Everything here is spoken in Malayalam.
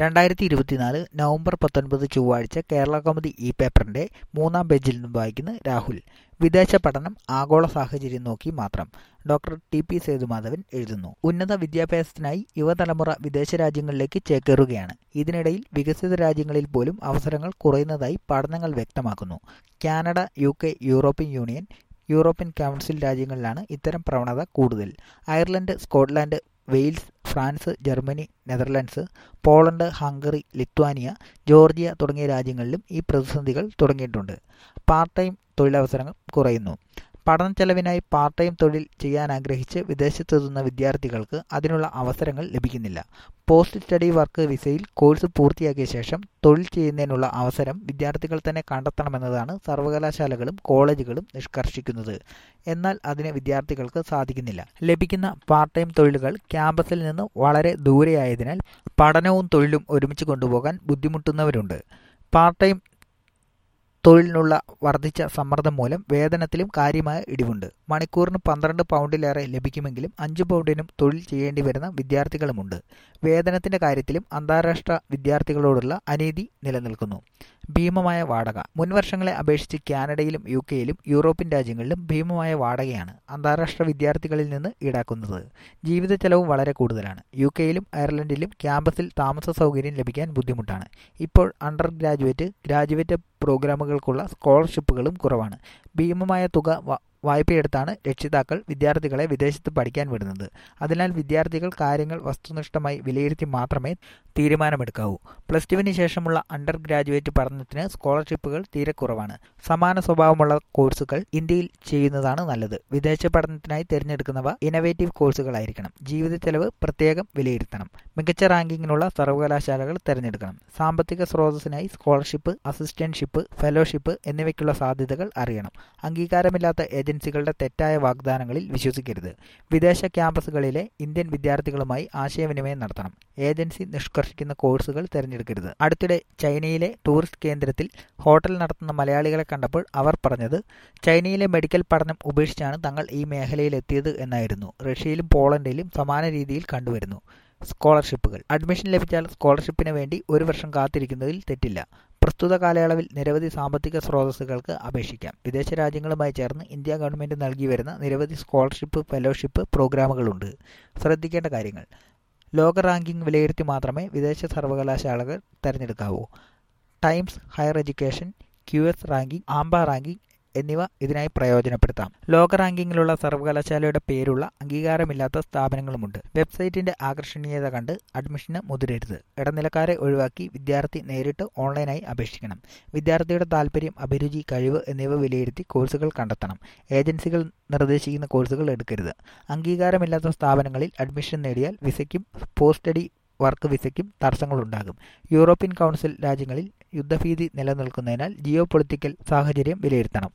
രണ്ടായിരത്തി ഇരുപത്തിനാല് നവംബർ പത്തൊൻപത് ചൊവ്വാഴ്ച കേരള കൗമുദി ഇ പേപ്പറിന്റെ മൂന്നാം പേജിൽ നിന്നും വായിക്കുന്നു രാഹുൽ വിദേശ പഠനം ആഗോള സാഹചര്യം നോക്കി മാത്രം ഡോക്ടർ ടി പി സേതുമാധവൻ എഴുതുന്നു ഉന്നത വിദ്യാഭ്യാസത്തിനായി യുവതലമുറ വിദേശ രാജ്യങ്ങളിലേക്ക് ചേക്കേറുകയാണ് ഇതിനിടയിൽ വികസിത രാജ്യങ്ങളിൽ പോലും അവസരങ്ങൾ കുറയുന്നതായി പഠനങ്ങൾ വ്യക്തമാക്കുന്നു Canada U K European Union European Council രാജ്യങ്ങളിലാണ് ഇത്തരം പ്രവണത കൂടുതൽ Ireland Scotland Wales France Germany Netherlands Poland Hungary Lithuania Georgia തുടങ്ങിയ രാജ്യങ്ങളിലും ഈ പ്രതിസന്ധികൾ തുടങ്ങിയിട്ടുണ്ട് പാർട്ട് ടൈം തൊഴിലവസരങ്ങൾ കുറയുന്നു പഠന ചെലവിനായി പാർട്ട് ടൈം തൊഴിൽ ചെയ്യാൻ ആഗ്രഹിച്ച് വിദേശത്തെത്തുന്ന വിദ്യാർത്ഥികൾക്ക് അതിനുള്ള അവസരങ്ങൾ ലഭിക്കുന്നില്ല പോസ്റ്റ് സ്റ്റഡി വർക്ക് വിസയിൽ കോഴ്സ് പൂർത്തിയാക്കിയ ശേഷം തൊഴിൽ ചെയ്യുന്നതിനുള്ള അവസരം വിദ്യാർത്ഥികൾ തന്നെ കണ്ടെത്തണമെന്നതാണ് സർവകലാശാലകളും കോളേജുകളും നിഷ്കർഷിക്കുന്നത് എന്നാൽ അതിന് വിദ്യാർത്ഥികൾക്ക് സാധിക്കുന്നില്ല ലഭിക്കുന്ന പാർട്ട് ടൈം തൊഴിലുകൾ ക്യാമ്പസിൽ നിന്ന് വളരെ ദൂരെയായതിനാൽ പഠനവും തൊഴിലും ഒരുമിച്ച് കൊണ്ടുപോകാൻ ബുദ്ധിമുട്ടുന്നവരുണ്ട് പാർട്ട് ടൈം തൊഴിലിനുള്ള വർദ്ധിച്ച സമ്മർദ്ദം മൂലം വേതനത്തിലും കാര്യമായ ഇടിവുണ്ട് മണിക്കൂറിന് പന്ത്രണ്ട് പൗണ്ടിലേറെ ലഭിക്കുമെങ്കിലും അഞ്ച് പൗണ്ടിനും തൊഴിൽ ചെയ്യേണ്ടി വരുന്ന വിദ്യാർത്ഥികളുമുണ്ട് വേതനത്തിന്റെ കാര്യത്തിലും അന്താരാഷ്ട്ര വിദ്യാർത്ഥികളോടുള്ള അനീതി നിലനിൽക്കുന്നു ഭീമമായ വാടക മുൻവർഷങ്ങളെ അപേക്ഷിച്ച് കാനഡയിലും യു കെയിലും യൂറോപ്യൻ രാജ്യങ്ങളിലും ഭീമമായ വാടകയാണ് അന്താരാഷ്ട്ര വിദ്യാർത്ഥികളിൽ നിന്ന് ഈടാക്കുന്നത് ജീവിത ചെലവും വളരെ കൂടുതലാണ് യു കെയിലും അയർലൻഡിലും ക്യാമ്പസിൽ താമസ സൗകര്യം ലഭിക്കാൻ ബുദ്ധിമുട്ടാണ് ഇപ്പോൾ അണ്ടർ ഗ്രാജുവേറ്റ് ഗ്രാജുവേറ്റ് പ്രോഗ്രാമുകൾക്കുള്ള സ്കോളർഷിപ്പുകളും കുറവാണ് ഭീമമായ തുക വായ്പയെടുത്താണ് രക്ഷിതാക്കൾ വിദ്യാർത്ഥികളെ വിദേശത്ത് പഠിക്കാൻ വിടുന്നത് അതിനാൽ വിദ്യാർത്ഥികൾ കാര്യങ്ങൾ വസ്തുനിഷ്ഠമായി വിലയിരുത്തി മാത്രമേ തീരുമാനമെടുക്കാവൂ പ്ലസ് ടുവിന് ശേഷമുള്ള അണ്ടർ ഗ്രാജുവേറ്റ് പഠനത്തിന് സ്കോളർഷിപ്പുകൾ തീരെ കുറവാണ് സമാന സ്വഭാവമുള്ള കോഴ്സുകൾ ഇന്ത്യയിൽ ചെയ്യുന്നതാണ് നല്ലത് വിദേശ പഠനത്തിനായി തിരഞ്ഞെടുക്കുന്നവ ഇന്നവേറ്റീവ് കോഴ്സുകളായിരിക്കണം ജീവിത ചെലവ് പ്രത്യേകം വിലയിരുത്തണം മികച്ച റാങ്കിങ്ങിനുള്ള സർവകലാശാലകൾ തിരഞ്ഞെടുക്കണം സാമ്പത്തിക സ്രോതസ്സിനായി സ്കോളർഷിപ്പ് അസിസ്റ്റന്റ്ഷിപ്പ് ഫെലോഷിപ്പ് എന്നിവയ്ക്കുള്ള സാധ്യതകൾ അറിയണം അംഗീകാരമില്ലാത്ത ഏജൻസികളുടെ തെറ്റായ വാഗ്ദാനങ്ങളിൽ വിശ്വസിക്കരുത് വിദേശ ക്യാമ്പസുകളിലെ ഇന്ത്യൻ വിദ്യാർത്ഥികളുമായി ആശയവിനിമയം നടത്തണം ഏജൻസി നിഷ്കർഷിക്കുന്ന കോഴ്സുകൾ തിരഞ്ഞെടുക്കരുത് അടുത്തിടെ ചൈനയിലെ ടൂറിസ്റ്റ് കേന്ദ്രത്തിൽ ഹോട്ടൽ നടത്തുന്ന മലയാളികളെ കണ്ടപ്പോൾ അവർ പറഞ്ഞത് ചൈനയിലെ മെഡിക്കൽ പഠനം ഉപേക്ഷിച്ചാണ് തങ്ങൾ ഈ മേഖലയിലെത്തിയത് എന്നായിരുന്നു റഷ്യയിലും പോളണ്ടിലും സമാന രീതിയിൽ കണ്ടുവരുന്നു സ്കോളർഷിപ്പുകൾ അഡ്മിഷൻ ലഭിച്ചാൽ സ്കോളർഷിപ്പിന് വേണ്ടി ഒരു വർഷം കാത്തിരിക്കുന്നതിൽ തെറ്റില്ല പ്രസ്തുത കാലയളവിൽ നിരവധി സാമ്പത്തിക സ്രോതസ്സുകൾക്ക് അപേക്ഷിക്കാം വിദേശ രാജ്യങ്ങളുമായി ചേർന്ന് ഇന്ത്യ ഗവൺമെൻറ് നൽകി വരുന്ന നിരവധി സ്കോളർഷിപ്പ് ഫെലോഷിപ്പ് പ്രോഗ്രാമുകളുണ്ട് ശ്രദ്ധിക്കേണ്ട കാര്യങ്ങൾ ലോക റാങ്കിംഗ് വിലയിരുത്തി മാത്രമേ വിദേശ സർവകലാശാലകൾ തിരഞ്ഞെടുക്കാവൂ Times Higher Education Q S ranking ആംബ റാങ്കിംഗ് എന്നിവ ഇതിനായി പ്രയോജനപ്പെടുത്താം ലോക റാങ്കിങ്ങിലുള്ള സർവകലാശാലയുടെ പേരുള്ള അംഗീകാരമില്ലാത്ത സ്ഥാപനങ്ങളുമുണ്ട് വെബ്സൈറ്റിന്റെ ആകർഷണീയത കണ്ട് അഡ്മിഷന് മുതിരരുത് ഇടനിലക്കാരെ ഒഴിവാക്കി വിദ്യാർത്ഥി നേരിട്ട് ഓൺലൈനായി അപേക്ഷിക്കണം വിദ്യാർത്ഥിയുടെ താൽപ്പര്യം അഭിരുചി കഴിവ് എന്നിവ വിലയിരുത്തി കോഴ്സുകൾ കണ്ടെത്തണം ഏജൻസികൾ നിർദ്ദേശിക്കുന്ന കോഴ്സുകൾ എടുക്കരുത് അംഗീകാരമില്ലാത്ത സ്ഥാപനങ്ങളിൽ അഡ്മിഷൻ നേടിയാൽ വിസയ്ക്കും പോസ്റ്റ് സ്റ്റഡി വർക്ക് വിസയ്ക്കും തടസ്സങ്ങളുണ്ടാകും യൂറോപ്യൻ കൗൺസിൽ രാജ്യങ്ങളിൽ യുദ്ധഭീതി നിലനിൽക്കുന്നതിനാൽ ജിയോ പൊളിറ്റിക്കൽ സാഹചര്യം വിലയിരുത്തണം